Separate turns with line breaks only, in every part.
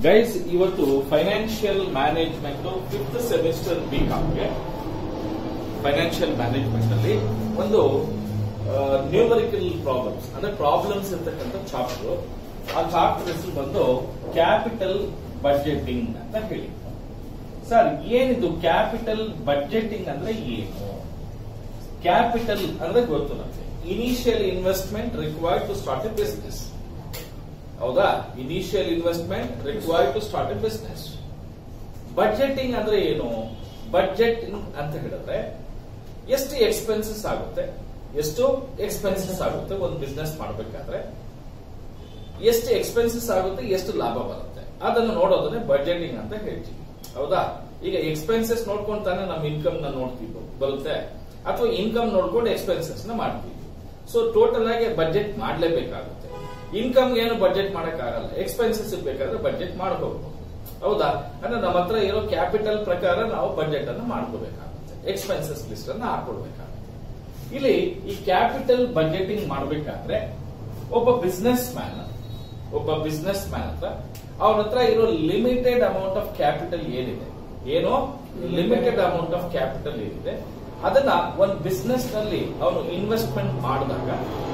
Guys ಇವತ್ತು financial management fifth semester B ಕಾಮ್ಗೆ financial management ಅಲ್ಲಿ ಒಂದು ನ್ಯೂಮರಿಕಲ್ ಪ್ರಾಬ್ಲಮ್ಸ್ ಅಂದ್ರೆ ಪ್ರಾಬ್ಲಮ್ಸ್ ಇರ್ತಕ್ಕಂಥ ಚಾಪ್ಟರ್ ಆ ಚಾಪ್ಟರ್ ಹೆಸರು ಬಂದು ಕ್ಯಾಪಿಟಲ್ ಬಡ್ಜೆಟಿಂಗ್ ಅಂತ ಹೇಳಿ ಸರ್ ಏನಿದು ಕ್ಯಾಪಿಟಲ್ ಬಡ್ಜೆಟಿಂಗ್ ಅಂದ್ರೆ ಏನು ಕ್ಯಾಪಿಟಲ್ ಅಂದ್ರೆ ಗೊತ್ತು ನಮಗೆ initial investment required to start a business ಹೌದಾ initial investment required to start a business budgeting ಅಂದ್ರೆ ಏನು ಬಡ್ಜೆಟಿಂಗ್ ಅಂತ ಹೇಳಿದ್ರೆ ಎಷ್ಟು ಎಕ್ಸ್ಪೆನ್ಸಸ್ ಆಗುತ್ತೆ ಎಷ್ಟು ಎಕ್ಸ್ಪೆನ್ಸಸ್ ಆಗುತ್ತೆ ಒಂದು ಬಿಸ್ನೆಸ್ ಮಾಡಬೇಕಾದ್ರೆ ಎಷ್ಟು ಎಕ್ಸ್ಪೆನ್ಸಸ್ ಆಗುತ್ತೆ ಎಷ್ಟು ಲಾಭ ಬರುತ್ತೆ ಅದನ್ನು ನೋಡೋದನ್ನೇ ಬಡ್ಜೆಟಿಂಗ್ ಅಂತ ಹೇಳ್ತೀವಿ ಹೌದಾ ಈಗ ಎಕ್ಸ್ಪೆನ್ಸಸ್ ನೋಡ್ಕೊಂಡು ತಾನೇ ನಮ್ಮ ಇನ್ಕಮ್ ನ ನೋಡ್ತೀವಿ ಬರುತ್ತೆ ಅಥವಾ ಇನ್ಕಮ್ ನೋಡ್ಕೊಂಡು ಎಕ್ಸ್ಪೆನ್ಸಸ್ ನ ಮಾಡ್ತೀವಿ ಸೊ ಟೋಟಲ್ ಆಗಿ ಬಡ್ಜೆಟ್ ಮಾಡ್ಲೇಬೇಕಾಗುತ್ತೆ ಇನ್ಕಮ್ ಏನು ಬಡ್ಜೆಟ್ ಮಾಡಕ್ ಆಗಲ್ಲ ಎಕ್ಸ್ಪೆನ್ಸಸ್ ಬೇಕಾದ್ರೆ ಬಡ್ಜೆಟ್ ಮಾಡಬಹುದು ಹೌದಾ ಅಂದ್ರೆ ನಮ್ಮ ಹತ್ರ ಇರೋ ಕ್ಯಾಪಿಟಲ್ ಪ್ರಕಾರ ನಾವು ಬಡ್ಜೆಟ್ ಅನ್ನು ಮಾಡ್ಕೋಬೇಕಾಗುತ್ತೆ ಎಕ್ಸ್ಪೆನ್ಸಸ್ ಲಿಸ್ಟ್ ಅನ್ನು ಹಾಕೊಳ್ಬೇಕಾಗುತ್ತೆ ಇಲ್ಲಿ ಈ ಕ್ಯಾಪಿಟಲ್ ಬಡ್ಜೆಟಿಂಗ್ ಮಾಡಬೇಕಾದ್ರೆ ಒಬ್ಬ ಬಿಸ್ನೆಸ್ ಮ್ಯಾನ್ ಒಬ್ಬ ಬಿಸ್ನೆಸ್ ಮ್ಯಾನ್ ಹತ್ರ ಅವನ ಹತ್ರ ಇರೋ ಲಿಮಿಟೆಡ್ ಅಮೌಂಟ್ ಆಫ್ ಕ್ಯಾಪಿಟಲ್ ಏನಿದೆ ಏನೋ ಲಿಮಿಟೆಡ್ ಅಮೌಂಟ್ ಆಫ್ ಕ್ಯಾಪಿಟಲ್ ಏನಿದೆ ಅದನ್ನ ಒಂದು ಬಿಸ್ನೆಸ್ ನಲ್ಲಿ ಅವನು ಇನ್ವೆಸ್ಟ್ಮೆಂಟ್ ಮಾಡಿದಾಗ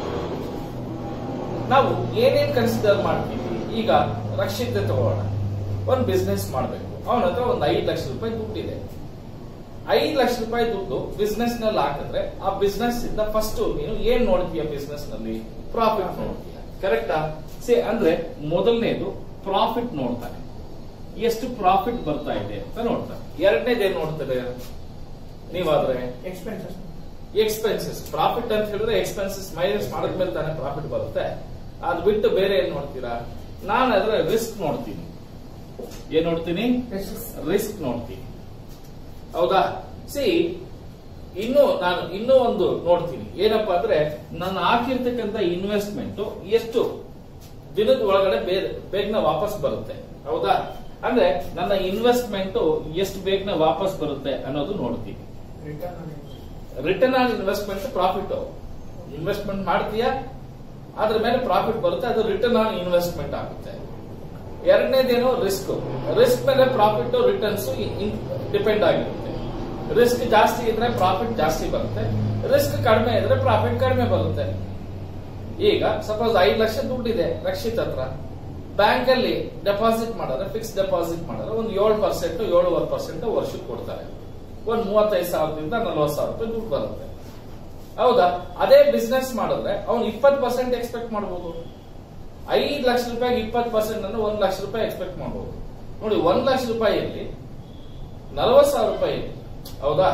ನಾವು ಏನೇನ್ ಕನ್ಸಿಡರ್ ಮಾಡ್ತೀವಿ ಈಗ ರಕ್ಷಿತೆ ತಗೋಣ ಒಂದು ಬಿಸ್ನೆಸ್ ಮಾಡಬೇಕು ಅವನ ಹತ್ರ ಒಂದು ಐದು ಲಕ್ಷ ರೂಪಾಯಿ ದುಡ್ಡಿದೆ ಐದು ಲಕ್ಷ ರೂಪಾಯಿ ದುಡ್ಡು ಬಿಸ್ನೆಸ್ ನಲ್ಲಿ ಹಾಕಿದ್ರೆ ಆ ಬಿಸ್ನೆಸ್ ಇಂದ ಫಸ್ಟ್ ನೀನು ಏನ್ ನೋಡ್ತೀಯ ಬಿಸ್ನೆಸ್ ನಲ್ಲಿ ಪ್ರಾಫಿಟ್ ನೋಡ್ತೀಯ ಕರೆಕ್ಟಾ ಸೇ ಅಂದ್ರೆ ಮೊದಲನೇದು ಪ್ರಾಫಿಟ್ ನೋಡ್ತಾನೆ ಎಷ್ಟು ಪ್ರಾಫಿಟ್ ಬರ್ತಾ ಇದೆ ಅಂತ ನೋಡ್ತಾನೆ ಎರಡನೇದು ಏನ್ ನೋಡ್ತಾರೆ ನೀವಾದ್ರೆ
ಎಕ್ಸ್ಪೆನ್ಸಸ್
ಎಕ್ಸ್ಪೆನ್ಸಸ್ ಪ್ರಾಫಿಟ್ ಅಂತ ಹೇಳಿದ್ರೆ ಎಕ್ಸ್ಪೆನ್ಸಸ್ ಮೈನಸ್ ಮಾಡಿದ್ಮೇಲೆ ತಾನೇ ಪ್ರಾಫಿಟ್ ಬರುತ್ತೆ ಅದು ಬಿಟ್ಟು ಬೇರೆ ಏನ್ ನೋಡ್ತೀರಾ ನಾನು ಅದ್ರ ರಿಸ್ಕ್ ನೋಡ್ತೀನಿ ಏನ್ ನೋಡ್ತೀನಿ ರಿಸ್ಕ್ ನೋಡ್ತೀನಿ ಹೌದಾ ಸಿ ಇನ್ನು ನಾನು ಇನ್ನೂ ಒಂದು ನೋಡ್ತೀನಿ ಏನಪ್ಪಾ ಅಂದ್ರೆ ನಾನು ಹಾಕಿರ್ತಕ್ಕಂಥ ಇನ್ವೆಸ್ಟ್ಮೆಂಟ್ ಎಷ್ಟು ದಿನದ ಒಳಗಡೆ ಬೇರೆ ಬೇಗನೆ ವಾಪಸ್ ಬರುತ್ತೆ ಹೌದಾ ಅಂದ್ರೆ ನನ್ನ ಇನ್ವೆಸ್ಟ್ಮೆಂಟ್ ಎಷ್ಟು ಬೇಗನೆ ವಾಪಸ್ ಬರುತ್ತೆ ಅನ್ನೋದು ನೋಡ್ತೀನಿ
return
return on investment profit investment ಮಾಡ್ತೀಯಾ ಅದ್ರ ಮೇಲೆ ಪ್ರಾಫಿಟ್ ಬರುತ್ತೆ ಅದು ರಿಟರ್ನ್ ಆನ್ ಇನ್ವೆಸ್ಟ್ಮೆಂಟ್ ಆಗುತ್ತೆ ಎರಡನೇದೇನು ರಿಸ್ಕ್ ರಿಸ್ಕ್ ಮೇಲೆ ಪ್ರಾಫಿಟ್ ರಿಟರ್ನ್ಸ್ ಡಿಪೆಂಡ್ ಆಗಿರುತ್ತೆ ರಿಸ್ಕ್ ಜಾಸ್ತಿ ಇದ್ರೆ ಪ್ರಾಫಿಟ್ ಜಾಸ್ತಿ ಬರುತ್ತೆ ರಿಸ್ಕ್ ಕಡಿಮೆ ಇದ್ರೆ ಪ್ರಾಫಿಟ್ ಕಡಿಮೆ ಬರುತ್ತೆ ಈಗ ಸಪೋಸ್ ಐದು ಲಕ್ಷ ದುಡ್ಡಿದೆ ರಕ್ಷಿತ್ ಹತ್ರ ಬ್ಯಾಂಕ್ ಅಲ್ಲಿ ಡೆಪಾಸಿಟ್ ಮಾಡಿದ್ರೆ ಫಿಕ್ಸ್ ಡೆಪಾಸಿಟ್ ಮಾಡಿದ್ರೆ ಒಂದು ಏಳು ಪರ್ಸೆಂಟ್ ಏಳುವರೆ ಪರ್ಸೆಂಟ್ ವರ್ಷಕ್ಕೆ ಕೊಡ್ತಾರೆ ಒಂದ್ ಮೂವತ್ತೈದು ಸಾವಿರದಿಂದ ನಲವತ್ತು ಸಾವಿರ ರೂಪಾಯಿ ದುಡ್ಡು ಬರುತ್ತೆ ಹೌದಾ ಅದೇ ಬಿಸ್ನೆಸ್ ಮಾಡಿದ್ರೆ ಅವ್ನು ಇಪ್ಪತ್ತು ಪರ್ಸೆಂಟ್ ಎಕ್ಸ್ಪೆಕ್ಟ್ ಮಾಡಬಹುದು ಐದು ಲಕ್ಷ ರೂಪಾಯಿ ಇಪ್ಪತ್ತು ಪರ್ಸೆಂಟ್ ಅಂದ್ರೆ ಒಂದ್ ಲಕ್ಷ ರೂಪಾಯಿ ಎಕ್ಸ್ಪೆಕ್ಟ್ ಮಾಡಬಹುದು ನೋಡಿ ಒಂದ್ ಲಕ್ಷ ರೂಪಾಯಿಯಲ್ಲಿ ನಲವತ್ತು ಸಾವಿರ ರೂಪಾಯಿ ಇದೆ ಹೌದಾ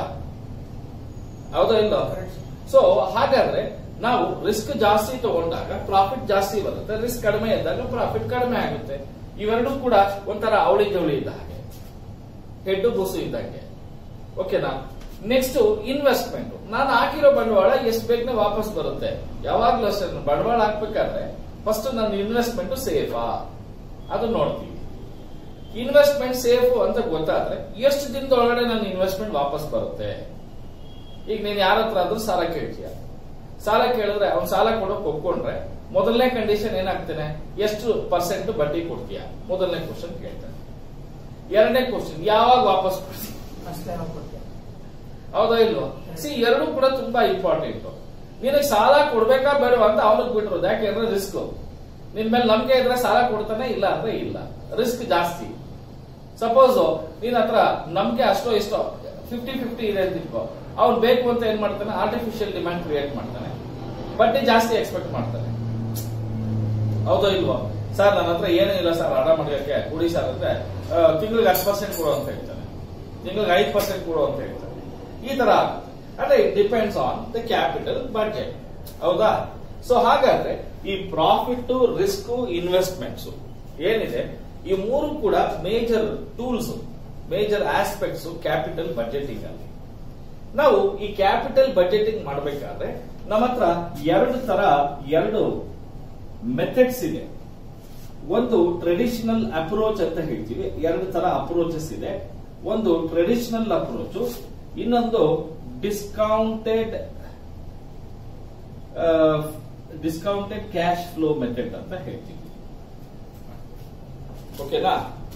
ಹೌದಾ ಇಲ್ಲ ಸೊ ಹಾಗಾದ್ರೆ ನಾವು ರಿಸ್ಕ್ ಜಾಸ್ತಿ ತಗೊಂಡಾಗ ಪ್ರಾಫಿಟ್ ಜಾಸ್ತಿ ಬರುತ್ತೆ ರಿಸ್ಕ್ ಕಡಿಮೆ ಇದ್ದಾಗ ಪ್ರಾಫಿಟ್ ಕಡಿಮೆ ಆಗುತ್ತೆ ಇವೆರಡೂ ಕೂಡ ಒಂಥರ ಅವಳಿ ಜವಳಿ ಇದ್ದ ಹಾಗೆ ಹೆಡ್ಡು ಬೂಸು ಇದ್ದಂಗೆ ಓಕೆನಾ ನೆಕ್ಸ್ಟ್ ಇನ್ವೆಸ್ಟ್ಮೆಂಟ್ ನಾನು ಹಾಕಿರೋ ಬಂಡವಾಳ ಎಷ್ಟು ಬೇಗನೆ ವಾಪಸ್ ಬರುತ್ತೆ ಯಾವಾಗ್ಲೂ ಅಷ್ಟೇ ನಾನು ಬಂಡವಾಳ ಹಾಕ್ಬೇಕಾದ್ರೆ ಫಸ್ಟ್ ನನ್ನ ಇನ್ವೆಸ್ಟ್ಮೆಂಟ್ ಸೇಫಾ ಅದು ನೋಡ್ತೀವಿ ಇನ್ವೆಸ್ಟ್ಮೆಂಟ್ ಸೇಫ್ ಅಂತ ಗೊತ್ತಾದ್ರೆ ಎಷ್ಟು ದಿನದೊಳಗಡೆ ನನ್ನ ಇನ್ವೆಸ್ಟ್ಮೆಂಟ್ ವಾಪಸ್ ಬರುತ್ತೆ ಈಗ ನೀನ್ ಯಾರ ಹತ್ರ ಆದ್ರೂ ಸಾಲ ಕೇಳ್ತೀಯ ಸಾಲ ಕೇಳಿದ್ರೆ ಅವ್ನ್ ಸಾಲ ಕೊಡೋಕ್ ಒಪ್ಕೊಂಡ್ರೆ ಮೊದಲನೇ ಕಂಡೀಷನ್ ಏನಾಗ್ತಾನೆ ಎಷ್ಟು ಪರ್ಸೆಂಟ್ ಬಡ್ಡಿ ಕೊಡ್ತೀಯ ಮೊದಲನೇ ಕ್ವಶನ್ ಕೇಳ್ತಾನೆ ಎರಡನೇ ಕ್ವಶನ್ ಯಾವಾಗ ವಾಪಸ್ ಕೊಡ್ತೀಯ
ಅಷ್ಟೇ ನಾವು ಕೊಡ್ತೇವೆ
ಹೌದಾ ಇಲ್ವೋ ಸಿ ಎರಡು ಕೂಡ ತುಂಬಾ ಇಂಪಾರ್ಟೆಂಟ್ ನಿನಗೆ ಸಾಲ ಕೊಡ್ಬೇಕಾ ಬೇಡವಾ ಅಂತ ಅವನಿಗೆ ಬಿಟ್ಟಿರೋದು ಯಾಕೆಂದ್ರೆ ರಿಸ್ಕ್ ನಿನ್ ಮೇಲೆ ನಂಬಿಕೆ ಇದ್ರೆ ಸಾಲ ಕೊಡ್ತಾನೆ ಇಲ್ಲ ಅಂದ್ರೆ ಇಲ್ಲ ರಿಸ್ಕ್ ಜಾಸ್ತಿ ಸಪೋಸ್ ನಿನ್ ಹತ್ರ ನಂಬಿಕೆ ಅಷ್ಟೋ ಇಷ್ಟೋ ಫಿಫ್ಟಿ ಫಿಫ್ಟಿ ಇದೆ ಅಂತ ಇಟ್ಕೋ ಅವ್ನು ಬೇಕು ಅಂತ ಏನ್ ಮಾಡ್ತಾನೆ ಆರ್ಟಿಫಿಷಿಯಲ್ ಡಿಮ್ಯಾಂಡ್ ಕ್ರಿಯೇಟ್ ಮಾಡ್ತಾನೆ ಬಡ್ಡಿ ಜಾಸ್ತಿ ಎಕ್ಸ್ಪೆಕ್ಟ್ ಮಾಡ್ತಾನೆ ಹೌದೋ ಇಲ್ವೋ ಸರ್ ನನ್ನ ಹತ್ರ ಏನೂ ಇಲ್ಲ ಸರ್ ಹಣ ಮಾಡೋಕೆ ಕುಡಿ ಸರ್ ಅಂದ್ರೆ ತಿಂಗಳಿಗೆ ಹತ್ತು ಪರ್ಸೆಂಟ್ ಕೊಡು ಅಂತ ಹೇಳ್ತಾನೆ ತಿಂಗಳಿಗೆ ಐದು ಪರ್ಸೆಂಟ್ ಕೊಡು ಅಂತ ಹೇಳ್ತಾನೆ ಈ ತರ ಆಗುತ್ತೆ ಅಂದ್ರೆ it depends on the capital budget ಹೌದಾ ಸೊ ಹಾಗಾದ್ರೆ ಈ ಪ್ರಾಫಿಟ್ ರಿಸ್ಕ್ ಇನ್ವೆಸ್ಟ್ಮೆಂಟ್ಸ್ ಏನಿದೆ ಈ ಮೂರು ಕೂಡ major tools major aspects capital budgeting ಅಲ್ಲಿ ನಾವು ಈ ಕ್ಯಾಪಿಟಲ್ ಬಡ್ಜೆಟಿಂಗ್ ಮಾಡಬೇಕಾದ್ರೆ ನಮ್ಮ ಹತ್ರ ಎರಡು ತರ ಎರಡು ಮೆಥಡ್ಸ್ ಇದೆ ಒಂದು ಟ್ರೆಡಿಷನಲ್ ಅಪ್ರೋಚ್ ಅಂತ ಹೇಳ್ತೀವಿ ಎರಡು ತರ ಅಪ್ರೋಚಸ್ ಇದೆ ಒಂದು ಟ್ರೆಡಿಷನಲ್ ಅಪ್ರೋಚ್ ಇನ್ನೊಂದು discounted discounted cash flow method ಅಂತ ಹೇಳ್ತೀವಿ ಓಕೆನಾ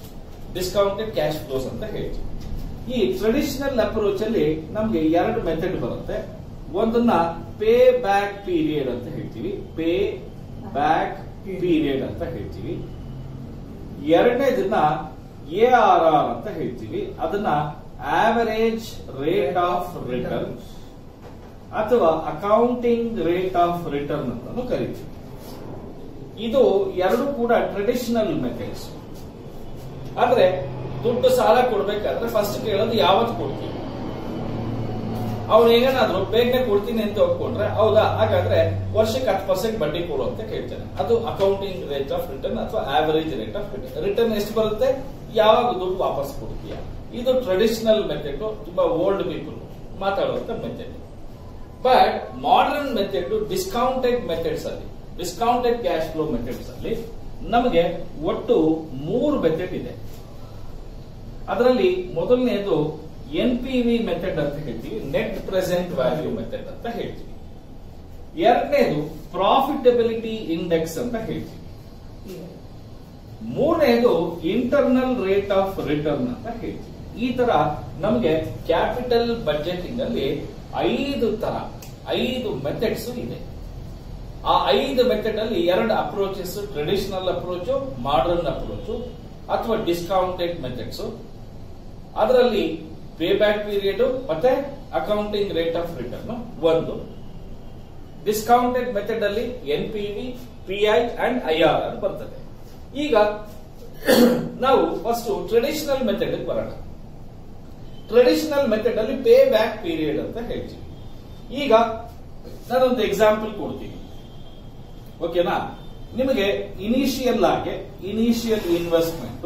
ಡಿಸ್ಕೌಂಟೆಡ್ ಕ್ಯಾಶ್ ಫ್ಲೋಸ್ ಅಂತ ಹೇಳ್ತೀವಿ ಈ ಟ್ರೆಡಿಷನಲ್ ಅಪ್ರೋಚ್ ಅಲ್ಲಿ ನಮ್ಗೆ ಎರಡು ಮೆಥಡ್ ಬರುತ್ತೆ ಒಂದನ್ನ ಪೇ ಬ್ಯಾಕ್ ಪೀರಿಯಡ್ ಅಂತ ಹೇಳ್ತೀವಿ ಪೇ ಬ್ಯಾಕ್ ಪೀರಿಯಡ್ ಅಂತ ಹೇಳ್ತೀವಿ ಎರಡನೇದನ್ನ ಎ ಆರ್ ಆರ್ ಅಂತ ಹೇಳ್ತೀವಿ ಅದನ್ನ ಆವರೇಜ್ ರೇಟ್ ಆಫ್ ರಿಟರ್ನ್ ಅಥವಾ ಅಕೌಂಟಿಂಗ್ ರೇಟ್ ಆಫ್ ರಿಟರ್ನ್ ಅಂತಾನು ಕರಿತೀವಿ ಇದು ಎರಡು ಕೂಡ ಟ್ರೆಡಿಷನಲ್ ಮೆಥಡ್ಸ್ ಆದ್ರೆ ದುಡ್ಡು ಸಾಲ ಕೊಡ್ಬೇಕಾದ್ರೆ ಫಸ್ಟ್ ಕೇಳೋದು ಯಾವತ್ತು ಕೊಡ್ತೀವಿ ಅವ್ನು ಏನಾದ್ರು ಬೇಗನೆ ಕೊಡ್ತೀನಿ ಅಂತ ಒಪ್ಕೊಂಡ್ರೆ ಹೌದಾ ಹಾಗಾದ್ರೆ ವರ್ಷಕ್ಕೆ ಹತ್ತು ಪರ್ಸೆಂಟ್ ಬಡ್ಡಿ ಕೊಡು ಅಂತ ಕೇಳ್ತಾನೆ ಅದು ಅಕೌಂಟಿಂಗ್ ರೇಟ್ ಆಫ್ ರಿಟರ್ನ್ ಅಥವಾ average rate of return return ಎಷ್ಟು ಬರುತ್ತೆ ಯಾವಾಗ ದುಡ್ಡು ವಾಪಸ್ ಕೊಡ್ತೀಯ ಇದು ಟ್ರೆಡಿಷನಲ್ ಮೆಥಡ್ ತುಂಬಾ ಓಲ್ಡ್ ಪೀಪಲ್ ಮಾತಾಡುವಂತ method but modern method discounted methods ಅಲ್ಲಿ ಡಿಸ್ಕೌಂಟೆಡ್ ಕ್ಯಾಶ್ ಫ್ಲೋ ಮೆಥಡ್ಸ್ ಅಲ್ಲಿ ನಮಗೆ ಒಟ್ಟು ಮೂರು ಮೆಥಡ್ ಇದೆ ಅದರಲ್ಲಿ ಮೊದಲನೇದು ಎನ್ ಪಿ ವಿ ಮೆಥಡ್ ಅಂತ ಹೇಳ್ತೀವಿ ನೆಟ್ ಪ್ರೆಸೆಂಟ್ ವ್ಯಾಲ್ಯೂ ಮೆಥಡ್ ಅಂತ ಹೇಳ್ತೀವಿ ಎರಡನೇದು ಪ್ರಾಫಿಟಬಿಲಿಟಿ ಇಂಡೆಕ್ಸ್ ಅಂತ ಹೇಳ್ತೀವಿ ಮೂರನೇದು ಇಂಟರ್ನಲ್ ರೇಟ್ ಆಫ್ ರಿಟರ್ನ್ ಅಂತ ಹೇಳ್ತೀವಿ ಈ ತರ ನಮಗೆ ಕ್ಯಾಪಿಟಲ್ ಬಜೆಟಿಂಗ್ ಅಲ್ಲಿ ಐದು ತರ ಐದು ಮೆಥಡ್ಸ್ ಇದೆ ಆ ಐದು ಮೆಥಡ್ ಅಲ್ಲಿ ಎರಡು approaches traditional approach modern approach ಅಥವಾ ಡಿಸ್ಕೌಂಟೆಡ್ ಮೆಥಡ್ಸ್ ಅದರಲ್ಲಿ ಪೇ ಬ್ಯಾಕ್ ಪೀರಿಯಡ್ ಮತ್ತೆ ಅಕೌಂಟಿಂಗ್ ರೇಟ್ ಆಫ್ ರಿಟರ್ನ್ ಒಂದು ಡಿಸ್ಕೌಂಟೆಡ್ ಮೆಥಡ್ ಅಲ್ಲಿ N P V PI and IR R ಬರ್ತದೆ ಈಗ ನಾವು ಫಸ್ಟ್ ಟ್ರೆಡಿಷನಲ್ ಮೆಥಡ್ ಬರೋಣ ಟ್ರೆಡಿಷನಲ್ ಮೆಥಡ್ ಅಲ್ಲಿ ಪೇ ಬ್ಯಾಕ್ ಪೀರಿಯಡ್ ಅಂತ ಹೇಳ್ತೀವಿ ಈಗ ನಾನೊಂದು ಎಕ್ಸಾಂಪಲ್ ಕೊಡ್ತೀನಿ ಓಕೆನಾ ನಿಮಗೆ ಇನಿಷಿಯಲ್ ಆಗಿ initial investment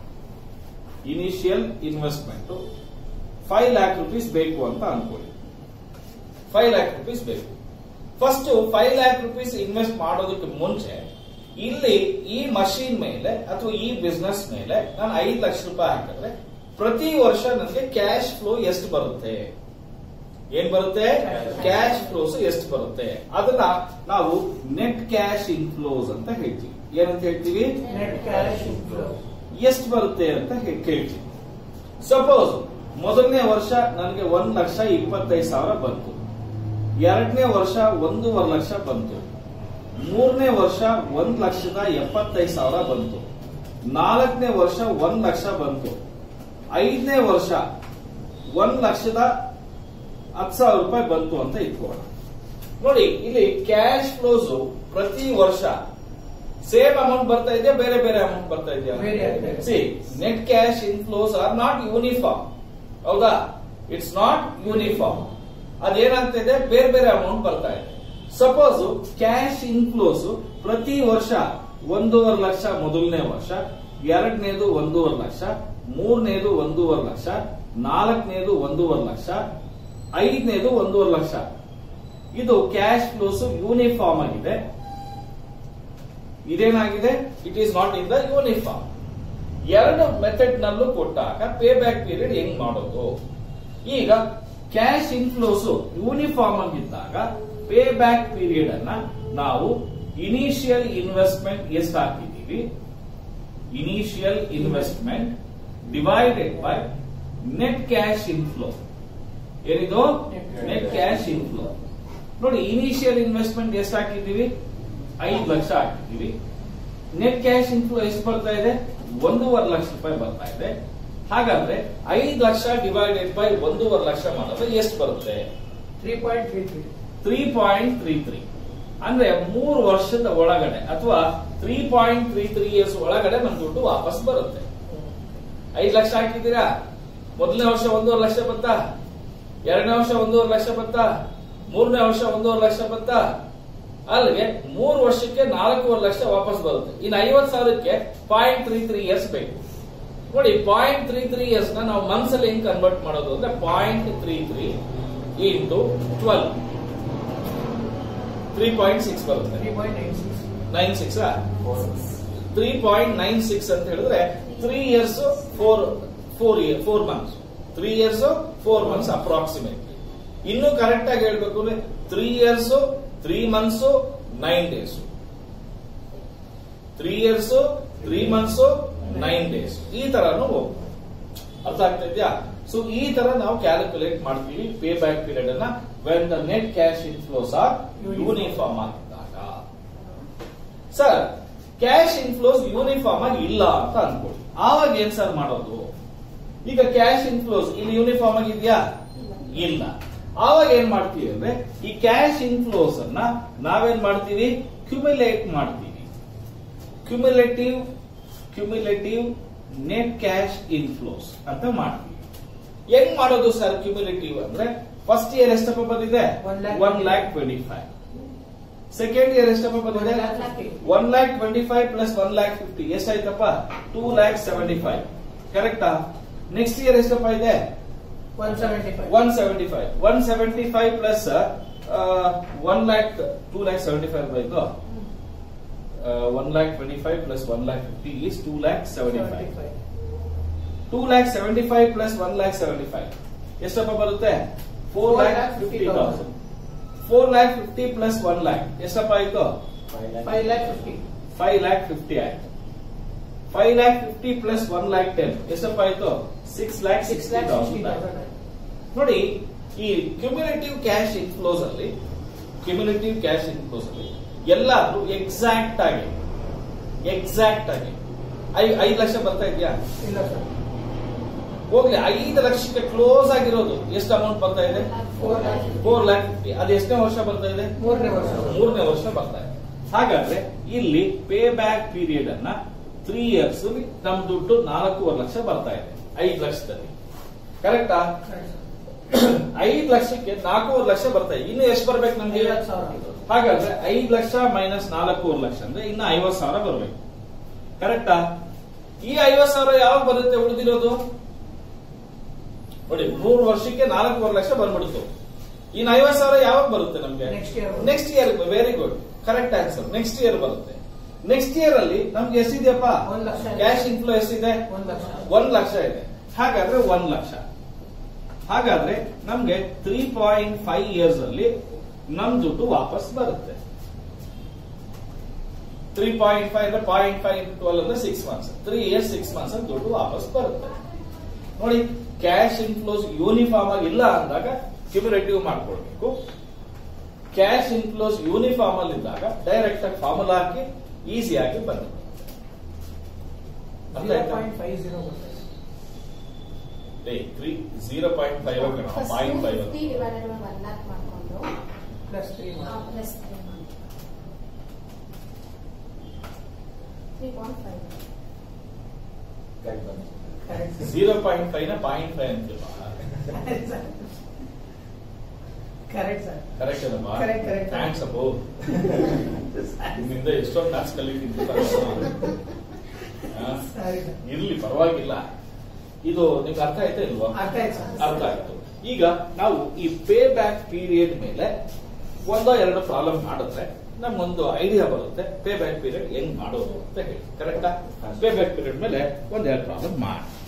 initial investment five lakh rupees ಬೇಕು ಅಂತ ಅನ್ಕೊಳ್ಳಿ ಫೈವ್ ಲ್ಯಾಕ್ ರುಪೀಸ್ ಬೇಕು first five lakh rupees invest ಮಾಡೋದಕ್ಕೆ ಮುಂಚೆ ಇಲ್ಲಿ ಈ ಮಷೀನ್ ಮೇಲೆ ಅಥವಾ ಈ ಬಿಸ್ನೆಸ್ ಮೇಲೆ ನಾನು ಐದು ಲಕ್ಷ ರೂಪಾಯಿ ಹಾಕಿದ್ರೆ ಪ್ರತಿ ವರ್ಷ ನನಗೆ ಕ್ಯಾಶ್ ಫ್ಲೋ ಎಷ್ಟು ಬರುತ್ತೆ ಏನ್ ಬರುತ್ತೆ ಕ್ಯಾಶ್ ಫ್ಲೋಸ್ ಎಷ್ಟು ಬರುತ್ತೆ ಅದನ್ನ ನಾವು ನೆಟ್ ಕ್ಯಾಶ್ ಇನ್ಫ್ಲೋಸ್ ಅಂತ ಹೇಳ್ತೀವಿ ಏನಂತ ಹೇಳ್ತೀವಿ
ನೆಟ್ ಕ್ಯಾಶ್ ಇನ್ಫ್ಲೋ
ಎಷ್ಟು ಬರುತ್ತೆ ಅಂತ ಹೇ- ಕೇಳ್ತೀವಿ ಸಪೋಸ್ ಮೊದಲನೇ ವರ್ಷ ನನಗೆ ಒಂದ್ ಲಕ್ಷ ಇಪ್ಪತ್ತೈದು ಸಾವಿರ ಬಂತು ಎರಡನೇ ವರ್ಷ ಒಂದೂವರೆ ಲಕ್ಷ ಬಂತು ಮೂರನೇ ವರ್ಷ ಒಂದ್ ಲಕ್ಷದ ಎಪ್ಪತ್ತೈದು ಸಾವಿರ ಬಂತು ನಾಲ್ಕನೇ ವರ್ಷ ಒಂದ್ ಲಕ್ಷ ಬಂತು ಐದನೇ ವರ್ಷ ಒಂದ್ ಲಕ್ಷದ ಹತ್ತು ಸಾವಿರ ರೂಪಾಯಿ ಬಂತು ಅಂತ ಇಟ್ಕೋಣ ನೋಡಿ ಇಲ್ಲಿ ಕ್ಯಾಶ್ ಫ್ಲೋಸ್ ಪ್ರತಿ ವರ್ಷ ಸೇಮ್ ಅಮೌಂಟ್ ಬರ್ತಾ ಇದೆಯಾ ಬೇರೆ ಬೇರೆ ಅಮೌಂಟ್ ಬರ್ತಾ ಇದೆಯಾ
ಬೇರೆ ಬೇರೆ.
See net cash inflows are not uniform ಹೌದಾ ಇಟ್ಸ್ ನಾಟ್ ಯೂನಿಫಾರ್ಮ್ ಅದೇನಾಗ್ತಿದೆ ಬೇರೆ ಬೇರೆ ಅಮೌಂಟ್ ಬರ್ತಾ ಇದೆ ಸಪೋಸ್ ಕ್ಯಾಶ್ ಇನ್ಫ್ಲೋಸ್ ಪ್ರತಿ ವರ್ಷ ಒಂದೂವರೆ ಲಕ್ಷ ಮೊದಲನೇ ವರ್ಷ ಎರಡನೇದು ಒಂದೂವರೆ ಲಕ್ಷ ಮೂರನೇದು ಒಂದೂವರೆ ಲಕ್ಷ ನಾಲ್ಕನೇದು ಒಂದೂವರೆ ಲಕ್ಷ ಐದನೇದು ಒಂದೂವರೆ ಲಕ್ಷ ಇದು ಕ್ಯಾಶ್ ಫ್ಲೋಸ್ ಯೂನಿಫಾರ್ಮ್ ಆಗಿದೆ ಇದೇನಾಗಿದೆ it is not in the uniform ಎರಡು ಮೆಥಡ್ ನಲ್ಲೂ ಕೊಟ್ಟಾಗ ಪೇ ಬ್ಯಾಕ್ ಪೀರಿಯಡ್ ಹೆಂಗ್ ಮಾಡೋದು ಈಗ ಕ್ಯಾಶ್ ಇನ್ಫ್ಲೋಸ್ ಯೂನಿಫಾರ್ಮ್ ಆಗಿದ್ದಾಗ ಪೇ ಬ್ಯಾಕ್ ಪೀರಿಯಡ್ ಅನ್ನ ನಾವು ಇನಿಷಿಯಲ್ ಇನ್ವೆಸ್ಟ್ಮೆಂಟ್ ಎಷ್ಟು ಹಾಕಿದ್ದೀವಿ initial investment divided by net cash inflow ಏನಿದು ನೆಟ್ ಕ್ಯಾಶ್ ಇನ್ಫ್ಲೋ ನೋಡಿ ಇನಿಷಿಯಲ್ ಇನ್ವೆಸ್ಟ್ಮೆಂಟ್ ಎಷ್ಟು ಹಾಕಿದ್ದೀವಿ ಐದು ಲಕ್ಷ ಹಾಕಿದ್ದೀವಿ ನೆಟ್ ಕ್ಯಾಶ್ ಇನ್ಫ್ಲೋ ಎಷ್ಟು ಬರ್ತಾ ಇದೆ ಒಂದೂವರೆ ಲಕ್ಷ ರೂಪಾಯಿ ಬರ್ತಾ ಇದೆ ಹಾಗಾದ್ರೆ ಐದು ಲಕ್ಷ ಡಿವೈಡೆಡ್ ಬೈ ಒಂದೂವರೆ ಲಕ್ಷ ಮಾಡಿದ್ರೆ ಎಷ್ಟು ಬರುತ್ತೆ
three point three three
three point three three ಅಂದ್ರೆ ಮೂರು ವರ್ಷದ ಒಳಗಡೆ ಅಥವಾ three point three three years ಒಳಗಡೆ ನಮ್ ದುಡ್ಡು ವಾಪಸ್ ಬರುತ್ತೆ ಐದು ಲಕ್ಷ ಹಾಕಿದ್ದೀರಾ ಮೊದಲನೇ ವರ್ಷ ಒಂದೂವರೆ ಲಕ್ಷ ಬಂತಾ ಎರಡನೇ ವರ್ಷ ಒಂದೂವರೆ ಲಕ್ಷ ಬಂತಾ ಮೂರನೇ ವರ್ಷ ಒಂದೂವರೆ ಲಕ್ಷ ಬಂತಾ ಅಲ್ಲಿಗೆ ಮೂರು ವರ್ಷಕ್ಕೆ ನಾಲ್ಕೂವರೆ ಲಕ್ಷ ವಾಪಸ್ ಬರುತ್ತೆ ಇನ್ನು ಐವತ್ ಸಾವಿರಕ್ಕೆ ಪಾಯಿಂಟ್ ತ್ರೀ ತ್ರೀ ಇಯರ್ಸ್ ಬೇಕು ನೋಡಿ ಪಾಯಿಂಟ್ ತ್ರೀ ತ್ರೀ ಇಯರ್ಸ್ ನ ನಾವು ಮನ್ಸಲ್ಲಿ ಹೆಂಗ್ ಕನ್ವರ್ಟ್ ಮಾಡೋದು ಅಂದ್ರೆ point three three into twelve three point six ಬರುತ್ತೆ
three point nine six
nine six three point nine six ಅಂತ ಹೇಳಿದ್ರೆ three years four four year four months three years four months approximately ಇನ್ನು correct ಆಗಿ ಹೇಳ್ಬೇಕು ಅಂದ್ರೆ three years three months nine days three years three months nine days ಈ ತರನು ಹೋಗ್ಬೋದು ಅರ್ಥ ಆಗ್ತಾ ಇದೆಯಾ ಸೊ ಈ ತರ ನಾವು ಕ್ಯಾಲ್ಕುಲೇಟ್ ಮಾಡ್ತೀವಿ ಪೇ ಬ್ಯಾಕ್ ಪೀರಿಯಡ್ ಅನ್ನ when the net cash inflows are uniform ಆಗಿದ್ದಾಗ ಸರ್ ಕ್ಯಾಶ್ ಇನ್ಫ್ಲೋಸ್ ಯೂನಿಫಾರ್ಮ್ ಆಗಿ ಇಲ್ಲ ಅಂತ ಅನ್ಕೊಳ್ಳಿ ಆವಾಗ ಏನ್ ಸರ್ ಮಾಡೋದು ಈಗ ಕ್ಯಾಶ್ ಇನ್ಫ್ಲೋಸ್ ಇಲ್ಲಿ ಯೂನಿಫಾರ್ಮ್ ಆಗಿ ಇದೆಯಾ ಇಲ್ಲ ಆವಾಗ ಏನ್ ಮಾಡ್ತೀವಿ ಅಂದ್ರೆ ಈ ಕ್ಯಾಶ್ ಇನ್ಫ್ಲೋಸ್ ಅನ್ನ ನಾವೇನ್ ಮಾಡ್ತೀವಿ ಕ್ಯುಮಿಲೇಟ್ ಮಾಡ್ತೀವಿ cumulative cumulative net cash inflows ಅಂತ ಮಾಡ್ತೀವಿ ಹೆಂಗ್ ಮಾಡೋದು ಸರ್ ಕ್ಯುಮಿಲೇಟಿವ್ ಅಂದ್ರೆ ಫಸ್ಟ್ ಇಯರ್ ಎಷ್ಟಪ್ಪ ಬಂದಿದೆ
One lakh
one lakh twenty five second year ಎಷ್ಟಪ್ಪ ಬಂದಿದೆ
One lakh fifty.
One lakh twenty five plus one lakh fifty ಎಷ್ಟಾಯ್ತಪ್ಪ ಟೂ ಲ್ಯಾಕ್ ಸೆವೆಂಟಿ ಫೈವ್ ಕರೆಕ್ಟಾ ನೆಕ್ಸ್ಟ್ ಇಯರ್ ಎಷ್ಟಪ್ಪ ಇದೆ
One seventy-five.
One seventy five one seventy five plus one lakh two lakh seventy five ಬೈತು one lakh twenty five plus one lakh fifty is two lakh seventy five
Seventy-five.
Two lakh seventy five plus one lac seventy five ಎಷ್ಟಪ್ಪ ಬರುತ್ತೆ four lakh fifty thousand four lakh fifty plus one lakh ಎಷ್ಟಪ್ಪ ಆಯ್ತು
Five lakh fifty.
Five lakh fifty ಆಯ್ತು five lakh fifty plus one lakh ten ಎಷ್ಟಪ್ಪ ಆಯ್ತು six lakh
Six
sixty
lakh sixty
thousand ಆಯ್ತು
thousand.
ನೋಡಿ ಈ ಕ್ಯುಮ್ಯುಲೇಟಿವ್ ಕ್ಯಾಶ್ ಇನ್ಫ್ಲೋಸ್ ಅಲ್ಲಿ ಕ್ಯುಮ್ಯುಲೇಟಿವ್ ಕ್ಯಾಶ್ ಇನ್ಫ್ಲೋಸ್ ಅಲ್ಲಿ ಎಲ್ಲಾದ್ರೂ ಎಕ್ಸಾಕ್ಟ್ ಆಗಿ ಎಕ್ಸಾಕ್ಟ್ ಆಗಿ ಐ- ಐದು ಲಕ್ಷ ಬರ್ತಾ ಇದೆಯಾ
ಇಲ್ಲ ಸರ್.
ಹೋಗ್ಲಿ ಐದು ಲಕ್ಷಕ್ಕೆ ಕ್ಲೋಸ್ ಆಗಿರೋದು ಎಷ್ಟು ಅಮೌಂಟ್ ಬರ್ತಾ ಇದೆ
Four lakh.
Four lakh fifty ಅದು ಎಷ್ಟನೇ ವರ್ಷ ಬರ್ತಾ ಇದೆ
ಮೂರನೇ ವರ್ಷ.
ಮೂರನೇ ವರ್ಷ ಬರ್ತಾ ಇದೆ ಹಾಗಾದ್ರೆ ಇಲ್ಲಿ ಪೇ ಬ್ಯಾಕ್ ಪೀರಿಯಡ್ ಅನ್ನ ತ್ರೀ ಇಯರ್ಸ್ ನಮ್ ದುಡ್ಡು ನಾಲ್ಕೂವರೆ ಲಕ್ಷ ಬರ್ತಾ ಇದೆ ಐದು ಲಕ್ಷದಲ್ಲಿ ಕರೆಕ್ಟಾ
Correct, sir.
ಐದು ಲಕ್ಷಕ್ಕೆ ನಾಲ್ಕೂವರೆ ಲಕ್ಷ ಬರ್ತಾ ಇದೆ ಇನ್ನು ಎಷ್ಟು ಬರ್ಬೇಕು ನಮ್ಗೆ
ಐವತ್ತು ಸಾವಿರ.
ಹಾಗಾದ್ರೆ ಐದು ಲಕ್ಷ ಮೈನಸ್ ನಾಲ್ಕೂವರೆ ಲಕ್ಷ ಅಂದ್ರೆ ಇನ್ನು ಐವತ್ ಸಾವಿರ ಬರ್ಬೇಕು ಕರೆಕ್ಟಾ ಈ ಐವತ್ ಸಾವಿರ ಯಾವಾಗ ಬರುತ್ತೆ ಉಳಿದಿರೋದು ನೋಡಿ ಮೂರು ವರ್ಷಕ್ಕೆ ನಾಲ್ಕೂವರೆ ಲಕ್ಷ ಬಂದ್ಬಿಡ್ತು ಇನ್ನು ಐವತ್ ಸಾವಿರ ಯಾವಾಗ ಬರುತ್ತೆ ನಮ್ಗೆ
Next year.
Next year very good correct answer next year ಬರುತ್ತೆ ನೆಕ್ಸ್ಟ್ ಇಯರ್ ಅಲ್ಲಿ ನಮ್ಗೆ ಎಷ್ಟಿದೆಯಪ್ಪ
ಒಂದ್ ಲಕ್ಷ ಇದೆ.
ಕ್ಯಾಶ್ ಇನ್ಫ್ಲೋ ಎಷ್ಟಿದೆ
ಒಂದ್ ಲಕ್ಷ.
ಒಂದ್ ಲಕ್ಷ ಇದೆ ಹಾಗಾದ್ರೆ ಒಂದ್ ಲಕ್ಷ ಹಾಗಾದ್ರೆ ನಮ್ಗೆ ತ್ರೀ ಪಾಯಿಂಟ್ ಫೈವ್ ಇಯರ್ಸ್ ಅಲ್ಲಿ ನಮ್ ದುಡ್ಡು ವಾಪಸ್ ಬರುತ್ತೆ ತ್ರೀ ಪಾಯಿಂಟ್ ಫೈವ್ ಅಂದ್ರೆ ಪಾಯಿಂಟ್ ಫೈವ್ ಇಂಟು ಟ್ವೆಲ್ ಅಂದ್ರೆ six months three years six months ಅಲ್ಲಿ ದುಡ್ಡು ವಾಪಸ್ ಬರುತ್ತೆ ನೋಡಿ ಕ್ಯಾಶ್ ಇನ್ಫ್ಲೋಸ್ ಯೂನಿಫಾರ್ಮ್ ಆಗಿ ಇಲ್ಲ ಅಂದಾಗ ಕ್ಯುಮುಲೇಟಿವ್ ಮಾಡ್ಕೊಳ್ಬೇಕು ಕ್ಯಾಶ್ ಇನ್ಫ್ಲೋಸ್ ಯೂನಿಫಾರ್ಮ್ ಅಲ್ಲಿ ಇದ್ದಾಗ ಡೈರೆಕ್ಟ್ ಆಗಿ ಫಾರ್ಮುಲಾ ಹಾಕಿ ಈಸಿಯಾಗಿ ಬಂದ್ಬಿಡುತ್ತೆ ಅರ್ಥ
Zero
ಆಯ್ತಾ?
point five zero ಬರ್ತದೆ.
Three zero point five point five
fifty divided by one lakh ಮಾಡ್ಕೊಂಡು
Plus three months.
Plus three three point five
Correct, sir.
Zero point five ನ ಪಾಯಿಂಟ್ ಫೈವ್ ಅಂತೀವ
Correct, sir. Correct, sir.
Correct ಅಲ್ಲಮ್ಮ
Correct, correct.
Thanks Appu ನಿಮ್ಮಿಂದ ಎಷ್ಟೊಂದು maths ಕಲಿತೀನಿ
ಸರಿ, sir.
ಇರ್ಲಿ ಪರವಾಗಿಲ್ಲ ಇದು ನಿಮ್ಗೆ ಅರ್ಥ ಆಯ್ತಾ ಇಲ್ವಾ
ಅರ್ಥ ಆಯ್ತು sir.
ಅರ್ಥ ಆಯ್ತು ಈಗ ನಾವು ಈ ಪೇ ಬ್ಯಾಕ್ ಪೀರಿಯಡ್ ಮೇಲೆ ಒಂದೋ ಎರಡು ಪ್ರಾಬ್ಲಮ್ ಮಾಡಿದ್ರೆ ನಮ್ಗೊಂದು ಐಡಿಯಾ ಬರುತ್ತೆ ಪೇ ಬ್ಯಾಕ್ ಪೀರಿಯಡ್ ಹೆಂಗ್ ಮಾಡೋದು ಅಂತ ಹೇಳಿ ಕರೆಕ್ಟಾ ಪೇ ಬ್ಯಾಕ್ ಪೀರಿಯಡ್ ಮೇಲೆ ಒಂದೆರಡು ಪ್ರಾಬ್ಲಮ್ ಮಾಡಿ